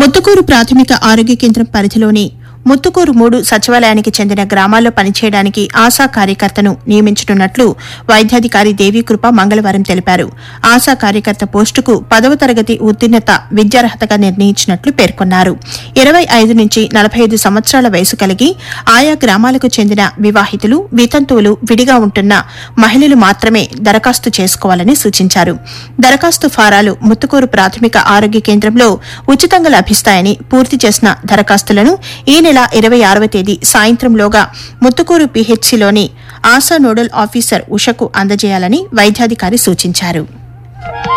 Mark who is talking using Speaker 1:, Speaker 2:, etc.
Speaker 1: ముత్తుకూరు ప్రాథమిక ఆరోగ్య కేంద్రం పరిధిలోని ముత్తుకూరు మూడు సచివాలయానికి చెందిన గ్రామాల్లో పనిచేయడానికి ఆశా కార్యకర్తను నియమించనున్నట్లు వైద్యాధికారి దేవీకృప మంగళవారం తెలిపారు ఆశా కార్యకర్త పోస్టుకు పదవ తరగతి ఉత్తీర్ణత విద్యార్హతగా నిర్ణయించినట్లు పేర్కొన్నారు ఇరవై ఐదు నుంచి నలభై ఐదు సంవత్సరాల వయసు కలిగి ఆయా గ్రామాలకు చెందిన వివాహితులు వితంతువులు విడిగా ఉంటున్న మహిళలు మాత్రమే దరఖాస్తు చేసుకోవాలని సూచించారు దరఖాస్తు ఫారాలు ముత్తుకూరు ప్రాథమిక ఆరోగ్య కేంద్రంలో ఉచితంగా లభిస్తాయని పూర్తి చేసిన దరఖాస్తులను ఈ నెల ఇరవై ఆరవ తేదీ సాయంత్రంలోగా ముత్తుకూరు పీహెచ్సిలోని ఆశా నోడల్ ఆఫీసర్ ఉషకు అందజేయాలని వైద్యాధికారి సూచించారు